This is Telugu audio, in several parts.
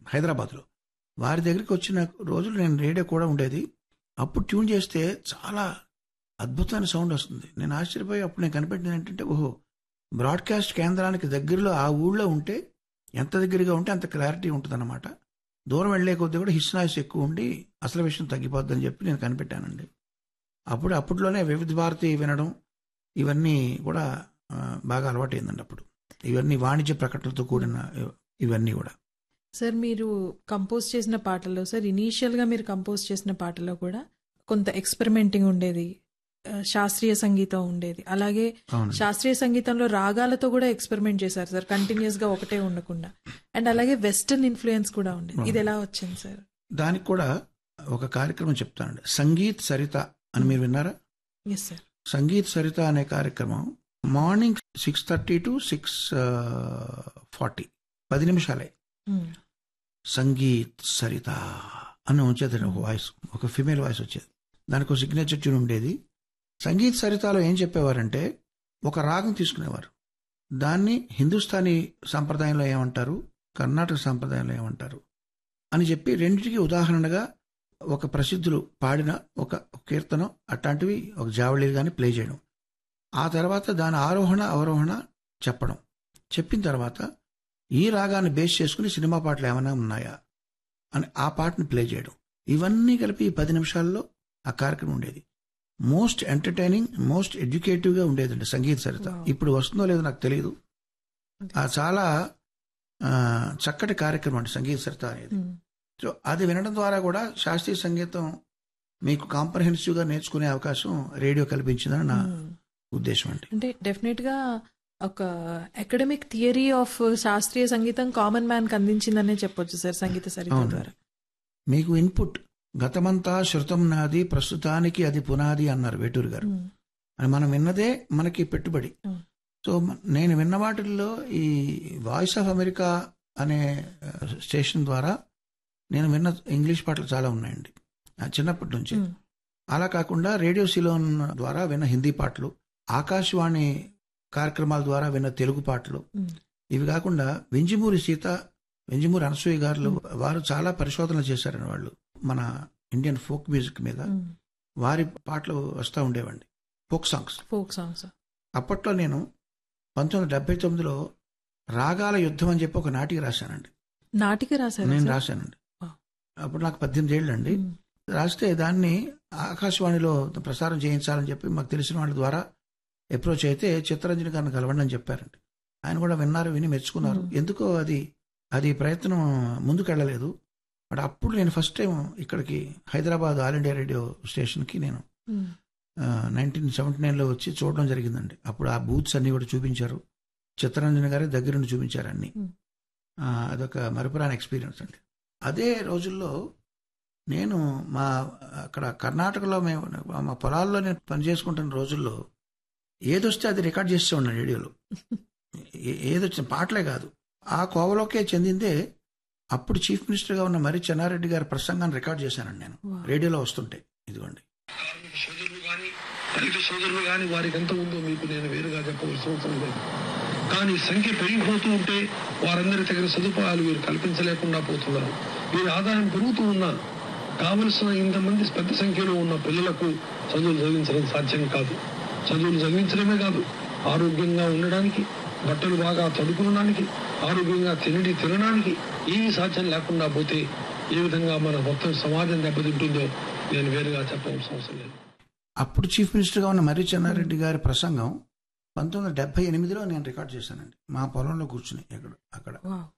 హైదరాబాద్లో వారి దగ్గరికి వచ్చిన రోజులు నేను రేడియో కూడా ఉండేది అప్పుడు ట్యూన్ చేస్తే చాలా అద్భుతమైన సౌండ్ వస్తుంది నేను ఆశ్చర్యపోయి అప్పుడు నేను కనిపెట్టింది ఏంటంటే ఓహో బ్రాడ్కాస్ట్ కేంద్రానికి దగ్గరలో ఆ ఊళ్ళో ఉంటే ఎంత దగ్గరగా ఉంటే అంత క్లారిటీ ఉంటుందన్నమాట దూరం వెళ్లే కొద్దీ కూడా హిస్ నాయిస్ ఎక్కువ ఉండి అసలు విషయం తగ్గిపోద్దని చెప్పి నేను కనిపెట్టానండి అప్పుడు అప్పట్లోనే వివిధ భారతి వినడం ఇవన్నీ కూడా ఆ, బాగా అలవాటైందండి అప్పుడు ఇవన్నీ వాణిజ్య ప్రకటనలతో కూడిన ఇవ- ఇవన్నీ కూడా సార్ మీరు కంపోజ్ చేసిన పాటల్లో సార్ ఇనీషియల్ గా మీరు కంపోజ్ చేసిన పాటలో కూడా కొంత ఎక్స్పెరిమెంటింగ్ ఉండేది ఆ, శాస్త్రీయ సంగీతం ఉండేది అలాగే అవును శాస్త్రీయ సంగీతంలో రాగాలతో కూడా ఎక్స్పెరిమెంట్ చేశారు సార్ కంటిన్యూస్ గా ఒకటే ఉండకుండా అండ్ అలాగే వెస్టర్న్ ఇన్ఫ్లుయెన్స్ కూడా ఉండేది ఇది ఎలా వచ్చింది సార్ దానికి కూడా ఒక కార్యక్రమం చెప్తానండి సంగీత్ సరిత అని మీరు విన్నారా ఎస్ సార్ సంగీత్ సరిత అనే కార్యక్రమం morning six thirty to six forty పది నిమిషాలే సంగీత్ సరిత అని వచ్చేది ఒక వాయిస్ ఒక ఫిమేల్ వాయిస్ వచ్చేది దానికి ఒక సిగ్నేచర్ ట్యూన్ ఉండేది సంగీత్ సరితలో ఏం చెప్పేవారంటే ఒక రాగం తీసుకునేవారు దాన్ని హిందుస్థానీ సంప్రదాయంలో ఏమంటారు కర్ణాటక సంప్రదాయంలో ఏమంటారు అని చెప్పి రెండింటికి ఉదాహరణగా ఒక ప్రసిద్ధులు పాడిన ఒక కీర్తనం అట్లాంటివి ఒక జావళీలు కానీ ప్లే చేయడం ఆ తర్వాత దాని ఆరోహణ అవరోహణ చెప్పడం చెప్పిన తర్వాత ఈ రాగాన్ని బేస్ చేసుకుని సినిమా పాటలు ఏమైనా ఉన్నాయా అని ఆ పాటను ప్లే చేయడం ఇవన్నీ కలిపి ఈ పది నిమిషాల్లో ఆ కార్యక్రమం ఉండేది మోస్ట్ ఎంటర్టైనింగ్ మోస్ట్ ఎడ్యుకేటివ్గా ఉండేదండి సంగీత సరిత Wow. ఇప్పుడు వస్తుందో లేదో నాకు తెలియదు ఆ చాలా ఆ, చక్కటి కార్యక్రమం అండి సంగీత సరిత అనేది సో అది వినడం ద్వారా కూడా శాస్త్రీయ సంగీతం మీకు కాంప్రహెన్సివ్ గా నేర్చుకునే అవకాశం రేడియో కల్పించిందని నా ఉద్దేశం అండి అంటే డెఫినెట్ గా ఒక అకాడమిక్ థియరీ ఆఫ్ శాస్త్రీయ సంగీతం కామన్ మ్యాన్ కి అందించిందనే చెప్పొచ్చు సార్ సంగీత సరిత అవును. ద్వారా మీకు ఇన్పుట్ గతమంతా శృతం నాది ప్రస్తుతానికి అది పునాది అన్నారు వేటూరు గారు మ్మ్. అని మనం విన్నదే మనకి పెట్టుబడి అవును. సో మ- నేను విన్న వాటిల్లో ఈ వాయిస్ ఆఫ్ అమెరికా అనే ఆ, స్టేషన్ ద్వారా నేను విన్న ఇంగ్లీష్ పాటలు చాలా ఉన్నాయండి ఆ, చిన్నప్పటి నుంచి మ్మ్. అలా కాకుండా రేడియో సిలోన్ ద్వారా విన్న హిందీ పాటలు ఆకాశవాణి కార్యక్రమాల ద్వారా విన్న తెలుగు పాటలు మ్మ్. ఇవి కాకుండా వెంజిమూరి సీత వెంజిమూరి అనసూయ గారు వారు చాలా పరిశోధనలు చేశారని వాళ్ళు మన ఇండియన్ ఫోక్ మ్యూజిక్ మీద మ్మ్. వారి పాటలు వస్తూ ఉండేవండి ఫోక్ సాంగ్స్ ఫోక్ సాంగ్స్ అప్పట్లో నేను పంతొమ్మిది వందల డెబ్బై తొమ్మిదిలో రాగాల యుద్ధం అని చెప్పి ఒక నాటిక రాశానండి నాటిక రాశారు నేను రాశానండి Wow. అప్పుడు నాకు పద్దెనిమిది ఏళ్ళు అండి రాస్తే దాన్ని ఆకాశవాణిలో ప్రసారం చేయించాలని చెప్పి మాకు తెలిసిన వాళ్ళ ద్వారా అప్రోచ్ అయితే చిత్తరంజన్ గారిని కలవండి అని చెప్పారండి ఆయన కూడా విన్నారు విని మెచ్చుకున్నారు Hmm. ఎందుకో అది అది ప్రయత్నం ముందుకెళ్ళలేదు బట్ అప్పుడు నేను ఫస్ట్ టైం ఇక్కడికి హైదరాబాద్ ఆల్ ఇండియా రేడియో స్టేషన్కి నేను నైన్టీన్ సెవెంటీ నైన్లో వచ్చి చూడడం జరిగిందండి అప్పుడు ఆ బూత్స్ అన్ని కూడా చూపించారు చిత్తరంజన్ గారి దగ్గరుండి చూపించారు అన్ని Hmm. ఆ, అదొక మరపురాని ఎక్స్పీరియన్స్ అండి అదే రోజుల్లో నేను మా అక్కడ కర్ణాటకలో మేము మా పొలాల్లో నేను పనిచేసుకుంటున్న రోజుల్లో ఏదొస్తే అది రికార్డ్ చేస్తూ ఉన్నాను రేడియోలో ఏ- ఏదొచ్చిన పాటలే కాదు ఆ కోవలోకే చెందిందే అప్పుడు చీఫ్ మినిస్టర్గా ఉన్న మరి చెన్నారెడ్డి గారి ప్రసంగాన్ని రికార్డ్ చేశానండి నేను Wow. రేడియోలో వస్తుంటే ఇదిగోండి కార్మిక సోదరులు కానీ రైతు సోదరులు కానీ వారికి ఎంత ఉందో మీకు నేను వేరుగా చెప్పవలసిన అవసరం లేదు కానీ సంఖ్య పెరిగిపోతూ ఉంటే వారందరి తగిన సదుపాయాలు వీరు కల్పించలేకుండా పోతున్నారు వీరి ఆదాయం పెరుగుతూ ఉన్నా కావలసిన ఇంతమంది పెద్ద సంఖ్యలో ఉన్న పిల్లలకు చదువులు చదివించడం సాధ్యం కాదు చదువులు చదివించడమే కాదు ఆరోగ్యంగా ఉండడానికి బట్టలు బాగా తడుకునడానికి ఆరోగ్యంగా తినడి తినడానికి ఏమీ సాధ్యం లేకుండా పోతే ఏ విధంగా మన మొత్తం సమాజం దెబ్బతింటుందో నేను వేరుగా చెప్పవలసిన అవసరం లేదు అప్పుడు చీఫ్ మినిస్టర్గా ఉన్న మర్రి చెన్నారెడ్డి గారి ప్రసంగం పంతొమ్మిది వందల డెబ్బై ఎనిమిదిలో నేను రికార్డ్ చేశానండి మా పొలంలో కూర్చుని ఎక్కడ అక్కడ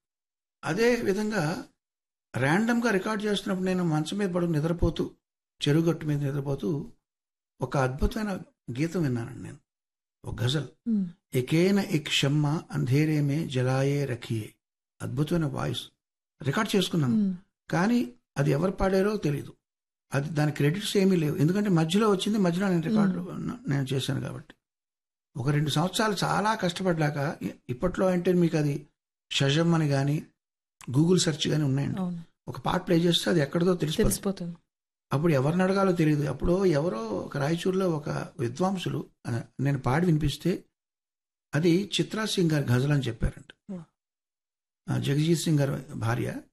అదే విధంగా ర్యాండమ్గా రికార్డ్ చేస్తున్నప్పుడు నేను మంచం మీద పడుకుని నిద్రపోతూ చెరుగట్టు మీద నిద్రపోతూ ఒక అద్భుతమైన గీతం విన్నానండి నేను ఒక గజల్ ఎకేన ఎక్ షమ్మ అంధేరే మే జలాయే రఖియే అద్భుతమైన వాయిస్ రికార్డ్ చేసుకున్నాను కానీ అది ఎవరు పాడారో తెలియదు అది దాని క్రెడిట్స్ ఏమీ లేవు ఎందుకంటే మధ్యలో వచ్చింది మధ్యలో నేను రికార్డు నేను చేశాను కాబట్టి ఒక రెండు సంవత్సరాలు చాలా కష్టపడ్డాక ఇ- ఇప్పట్లో అంటే మీకు అది షజమ్ అని కానీ గూగుల్ సెర్చ్ కానీ ఉన్నాయండి అవును ఒక పాట ప్లే చేస్తే అది ఎక్కడిదో తెలిసిపోతుంది తెలిసిపోతుంది అప్పుడు ఎవరిని అడగాలో తెలియదు అప్పుడు ఎవరో ఒక రాయచూరులో ఒక విద్వాంసులు ఆ, నేను పాడి వినిపిస్తే అది చిత్రా సింగ్ గారి గజల్ అని చెప్పారంట Wow. ఆ, జగజీత్ సింగ్ గారి భార్య